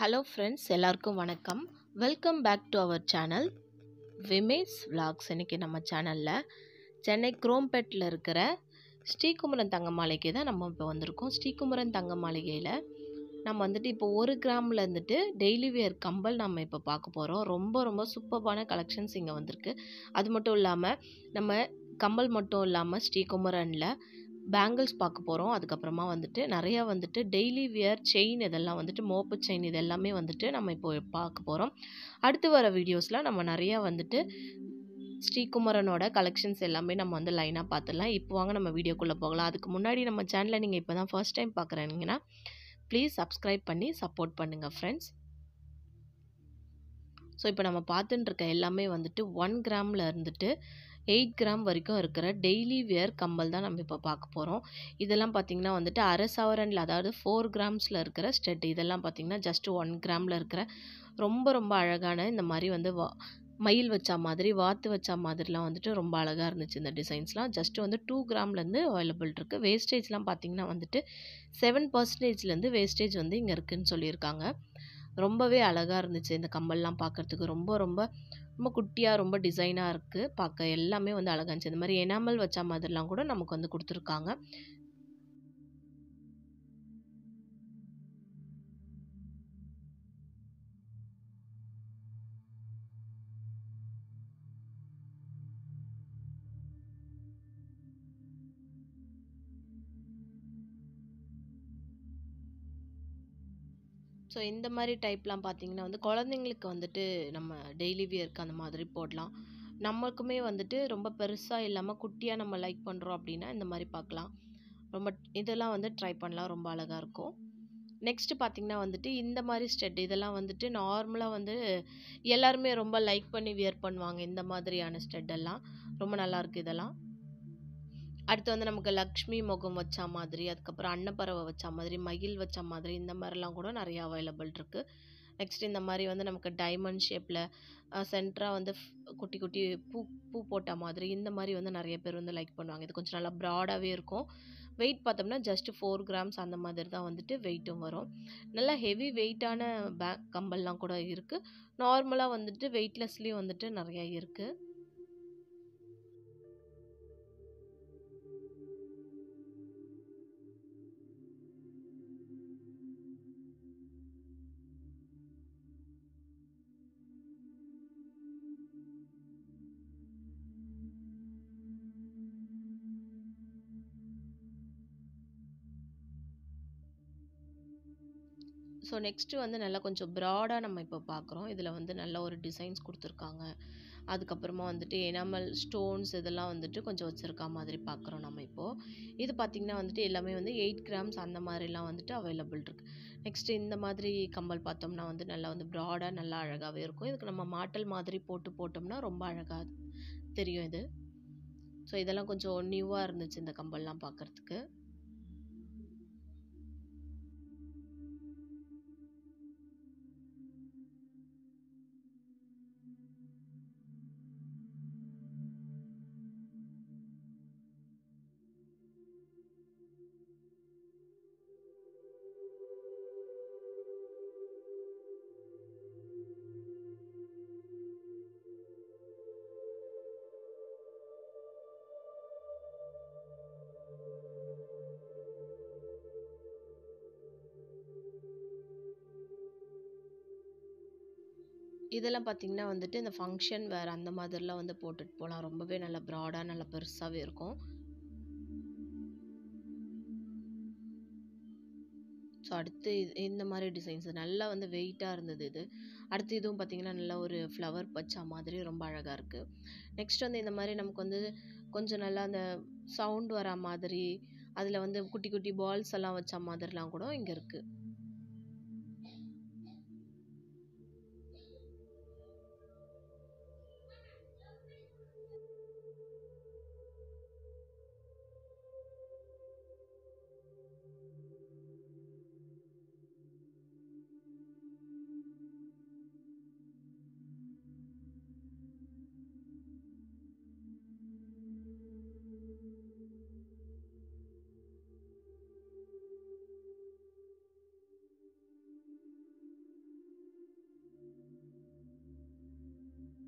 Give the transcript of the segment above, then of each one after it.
Hello friends எல்லாருக்கும் வணக்கம் welcome back to our channel விமேஸ் vlogs இன்னைக்கு நம்ம சேனலில் சென்னை குரோம்பேட்டில் இருக்கிற ஸ்ரீகுமரன் தங்க மாளிகை தான் நம்ம இப்போ வந்திருக்கோம் ஸ்ரீகுமரன் தங்க மாளிகையில் நம்ம வந்துட்டு இப்போ ஒரு கிராமில் இருந்துட்டு டெய்லி வேர் கம்பல் நம்ம இப்போ பார்க்க போகிறோம் ரொம்ப ரொம்ப சூப்பர்பான கலெக்ஷன்ஸ் இங்கே வந்திருக்கு அது மட்டும் இல்லாமல் நம்ம கம்பல் மட்டும் இல்லாமல் ஸ்ரீகுமரனில் பேங்கிள்ஸ் பார்க்க போகிறோம் அதுக்கப்புறமா வந்துட்டு நிறையா வந்துட்டு டெய்லி வியர் செயின் இதெல்லாம் வந்துட்டு மோப்பு செயின் இது எல்லாமே வந்துட்டு நம்ம இப்போ பார்க்க போகிறோம் அடுத்து வர வீடியோஸில் நம்ம நிறையா வந்துட்டு ஸ்ரீகுமரனோட கலெக்ஷன்ஸ் எல்லாமே நம்ம வந்து லைனாக பார்த்துடலாம் இப்போ வாங்க நம்ம வீடியோக்குள்ளே போகலாம் அதுக்கு முன்னாடி நம்ம சேனலை நீங்கள் இப்போ தான் ஃபர்ஸ்ட் டைம் பார்க்குறீங்கன்னா ப்ளீஸ் சப்ஸ்கிரைப் பண்ணி சப்போர்ட் பண்ணுங்கள் ஃப்ரெண்ட்ஸ் ஸோ இப்போ நம்ம பார்த்துட்டு இருக்க எல்லாமே வந்துட்டு ஒன் கிராமில் இருந்துட்டு எயிட் கிராம் வரைக்கும் இருக்கிற டெய்லி வியர் கம்பல் தான் நம்ம இப்போ பார்க்க போகிறோம் இதெல்லாம் பார்த்திங்கன்னா வந்துட்டு அரை சவரனில் அதாவது ஃபோர் கிராம்ஸில் இருக்கிற ஸ்டெட் இதெல்லாம் பார்த்திங்கன்னா ஜஸ்ட் ஒன் கிராமில் இருக்கிற ரொம்ப ரொம்ப அழகான இந்த மாதிரி வந்து வா மயில் வச்ச மாதிரி வாத்து வச்ச மாதிரிலாம் வந்துட்டு ரொம்ப அழகாக இருந்துச்சு இந்த டிசைன்ஸ்லாம் ஜஸ்ட் வந்து டூ கிராம்லேருந்து அவைலபிள் இருக்குது வேஸ்டேஜ்லாம் பார்த்திங்கன்னா வந்துட்டு செவன் பர்சன்டேஜ்லேருந்து வேஸ்டேஜ் வந்து இங்கே இருக்குதுன்னு சொல்லியிருக்காங்க ரொம்பவே அழகாக இருந்துச்சு இந்த கம்பல்லாம் பார்க்குறதுக்கு ரொம்ப ரொம்ப ரொம்ப குட்டியாக ரொம்ப டிசைனாக இருக்குது பார்க்க எல்லாமே வந்து அழகாக இருந்துச்சு இந்த மாதிரி எனாமல் வச்ச மாதிரிலாம் கூட நமக்கு வந்து கொடுத்துருக்காங்க ஸோ இந்த மாதிரி டைப்லாம் பார்த்தீங்கன்னா வந்து குழந்தைங்களுக்கு வந்துட்டு நம்ம டெய்லி வியர்க்கு அந்த மாதிரி போடலாம் நமக்குமே வந்துட்டு ரொம்ப பெருசாக இல்லாமல் குட்டியாக நம்ம லைக் பண்ணுறோம் அப்படின்னா இந்த மாதிரி பார்க்கலாம் ரொம்ப இதெல்லாம் வந்து ட்ரை பண்ணலாம் ரொம்ப அழகாக இருக்கும் நெக்ஸ்ட்டு பார்த்திங்கன்னா வந்துட்டு இந்த மாதிரி ஸ்டெட் இதெல்லாம் வந்துட்டு நார்மலாக வந்து எல்லாருமே ரொம்ப லைக் பண்ணி வியர் பண்ணுவாங்க இந்த மாதிரியான ஸ்டெட் எல்லாம் ரொம்ப நல்லாயிருக்கு இதெல்லாம் அடுத்து வந்து நமக்கு லக்ஷ்மி முகம் வச்ச மாதிரி அதுக்கப்புறம் அன்னப்பறவை வச்ச மாதிரி மயில் வச்ச மாதிரி இந்த மாதிரிலாம் கூட நிறையா அவைலபிள் இருக்குது நெக்ஸ்ட் இந்த மாதிரி வந்து நமக்கு டைமண்ட் ஷேப்பில் சென்டராக வந்து குட்டி குட்டி பூ பூ போட்ட மாதிரி இந்த மாதிரி வந்து நிறைய பேர் வந்து லைக் பண்ணுவாங்க இது கொஞ்சம் நல்லா ப்ராடாகவே இருக்கும் வெயிட் பார்த்தோம்னா ஜஸ்ட் ஃபோர் கிராம்ஸ் அந்த மாதிரி தான் வந்துட்டு வெயிட்டும் வரும் நல்லா ஹெவி வெயிட்டான பேக் கம்பல்லாம் கூட இருக்குது நார்மலாக வந்துட்டு வெயிட்லெஸ்லேயும் வந்துட்டு நிறையா இருக்குது ஸோ நெக்ஸ்ட்டு வந்து நல்லா கொஞ்சம் ப்ராடாக நம்ம இப்போ பார்க்குறோம் இதில் வந்து நல்ல ஒரு டிசைன்ஸ் கொடுத்துருக்காங்க அதுக்கப்புறமா வந்துட்டு எனாமல் ஸ்டோன்ஸ் இதெல்லாம் வந்துட்டு கொஞ்சம் வச்சுருக்கா மாதிரி பார்க்குறோம் நம்ம இப்போது இது பார்த்திங்கன்னா வந்துட்டு எல்லாமே வந்து எயிட் கிராம்ஸ் அந்த மாதிரிலாம் வந்துட்டு அவைலபிள் இருக்குது நெக்ஸ்ட்டு இந்த மாதிரி கம்பல் பார்த்தோம்னா வந்து நல்லா வந்து ப்ராடாக நல்லா அழகாகவே இருக்கும் இதுக்கு நம்ம மாட்டல் மாதிரி போட்டு போட்டோம்னா ரொம்ப அழகாக தெரியும் இது ஸோ இதெல்லாம் கொஞ்சம் நியூவாக இருந்துச்சு இந்த கம்பல்லாம் பார்க்குறதுக்கு இதெல்லாம் பார்த்திங்கன்னா வந்துட்டு இந்த ஃபங்க்ஷன் வேறு அந்த மாதிரிலாம் வந்து போட்டுட்டு போகலாம் ரொம்பவே நல்லா ப்ராடாக நல்லா பெருசாகவே இருக்கும் ஸோ அடுத்து இந்த மாதிரி டிசைன்ஸ் நல்லா வந்து வெயிட்டாக இருந்தது இது அடுத்து இதுவும் பார்த்திங்கன்னா நல்லா ஒரு ஃப்ளவர் பச்சா மாதிரி ரொம்ப அழகாக இருக்குது நெக்ஸ்ட் வந்து இந்த மாதிரி நமக்கு வந்து கொஞ்சம் நல்லா அந்த சவுண்ட் வர மாதிரி அதில் வந்து குட்டி குட்டி பால்ஸ் எல்லாம் வச்ச மாதிரிலாம் கூட இங்கே இருக்குது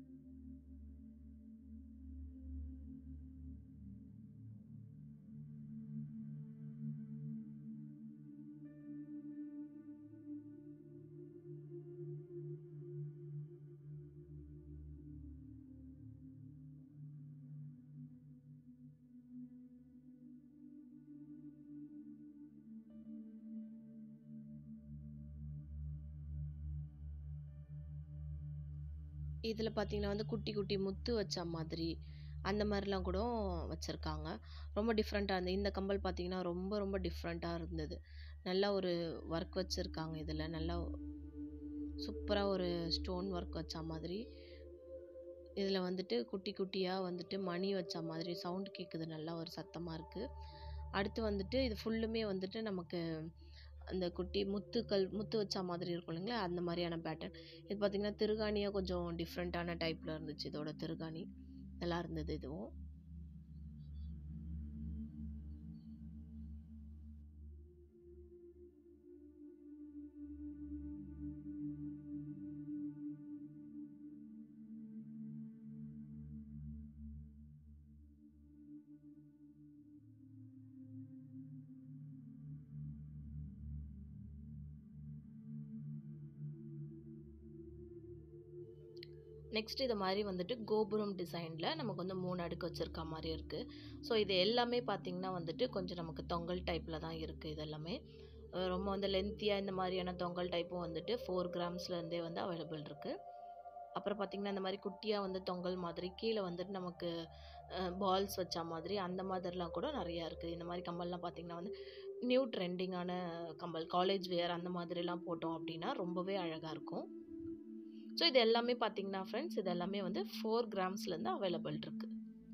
இதில பார்த்தீங்கன்னா வந்து குட்டி குட்டி முத்து வச்ச மாதிரி, அந்த மாரிலாம் கூட வச்சிருக்காங்க. ரொம்ப டிஃப்ரெண்ட்டா இருந்தது. இந்த கம்பல் பார்த்தீங்கன்னா, ரொம்ப ரொம்ப டிஃப்ரெண்ட்டா இருந்தது. நல்லா ஒரு ஒர்க் வச்சிருக்காங்க இதில. நல்லா சூப்பரா ஒரு ஸ்டோன் ஒர்க் வச்ச மாதிரி. இதில வந்துட்டு குட்டி குட்டியா வந்துட்டு மணி வச்ச மாதிரி சவுண்ட் கேட்குது. நல்லா ஒரு சத்தமா இருக்கு. அடுத்து வந்துட்டு இது ஃபுல்லுமே வந்துட்டு நமக்கு அந்த குட்டி முத்துக்கள் முத்து வச்ச மாதிரி இருக்கும் இல்லைங்களா? அந்த மாரியான பேட்டர்ன். இது பார்த்தீங்கன்னா, திருகாணியே கொஞ்சம் டிஃப்ரெண்ட்டான டைப்ல இருந்துச்சு இதோட திருகாணி. நல்லா இருந்தது இதுவும். நெக்ஸ்ட் இது மாரி வந்துட்டு கோபுரம் டிசைன்ல நமக்கு வந்து 3 அடுக்கு வச்சிருக்க மாரி இருக்கு. ஸோ இது எல்லாமே பார்த்தீங்கன்னா வந்துட்டு கொஞ்சம் நமக்கு தொங்கல் டைப்ல தான் இருக்கு இது எல்லாமே. அ ரொம்ப வந்து லென்த்தியா இந்த மாரியான தொங்கல் டைப்பும் வந்துட்டு 4 கிராம்ஸ்ல இருந்தே வந்து அவைலபிள் இருக்கு. அப்புறம் பார்த்தீங்கன்னா, இந்த மாரி குட்டியா வந்து தொங்கல் மாதிரி கீழ வந்துட்டு நமக்கு அ பால்ஸ் வச்ச மாதிரி அந்த மாதிரிலாம் கூட நெறையா இருக்கு. இந்த மாரி கம்மல்லாம் பார்த்தீங்கன்னா வந்து நியூ ட்ரெண்டிங்கான கம்மல். காலேஜ் வியர் அந்த மாதிரிலாம் போட்டோம் அப்டின்னா ரொம்பவே அழகா இருக்கும். ஸோ இது எல்லாமே பார்த்தீங்கன்னா ஃப்ரெண்ட்ஸ், இது எல்லாமே வந்து 4 கிராம்ஸ்லேருந்து அவைலபிள் இருக்கு.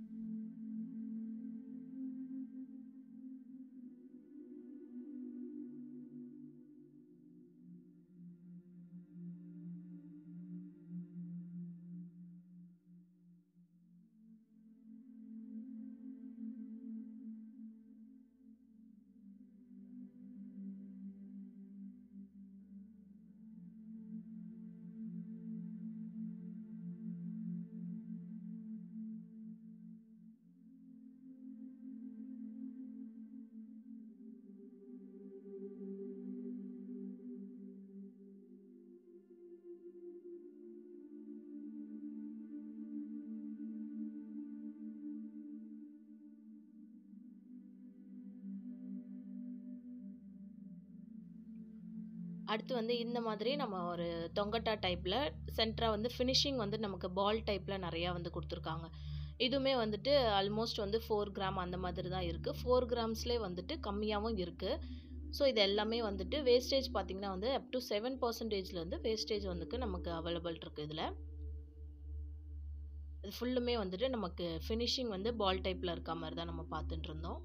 அடுத்து வந்து இந்த மாதிரி நம்ம ஒரு தொங்கட்டா டைப்ல சென்டரா வந்து ஃபினிஷிங் வந்து நமக்கு பால் டைப்ல நெறையா வந்து குடுத்துருக்காங்க. இதுவுமே வந்துட்டு ஆல்மோஸ்ட் வந்து 4 கிராம் அந்த மாதிரி தான் இருக்கு. 4 கிராம்ஸ்லயே வந்துட்டு கம்மியாவும் இருக்கு. ஸோ இது எல்லாமே வந்துட்டு வேஸ்டேஜ் பார்த்தீங்கன்னா வந்து அப் டூ 7%லேருந்து வேஸ்டேஜ் வந்துக்கு நமக்கு அவைலபிள் இருக்கு இதில. இது ஃபுல்லுமே வந்துட்டு நமக்கு ஃபினிஷிங் வந்து பால் டைப்ல இருக்க மாரி தான் நம்ம பார்த்துட்டுருந்தோம்.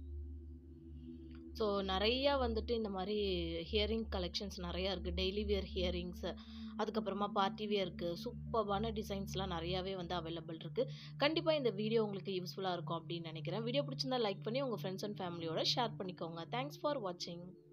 ஸோ நெறையா வந்துட்டு இந்த மாரி ஹியரிங் கலெக்ஷன்ஸ் நெறையா இருக்கு. டெய்லி வியர் ஹியரிங்ஸ், அதுக்கப்புறமா பார்ட்டி வியர்க்கு சூப்பர்பான டிசைன்ஸ்லாம் நெறையாவே வந்து அவைலபிள் இருக்கு. கண்டிப்பா இந்த வீடியோ உங்களுக்கு யூஸ்ஃபுல்லா இருக்கும் அப்டின்னு நெனைக்கிறேன். வீடியோ பிடிச்சிருந்தா லைக் பண்ணி உங்க ஃப்ரெண்ட்ஸ் அண்ட் ஃபேமிலியோட ஷேர் பண்ணிக்கோங்க. தேங்க்ஸ் ஃபார் வாட்சிங்.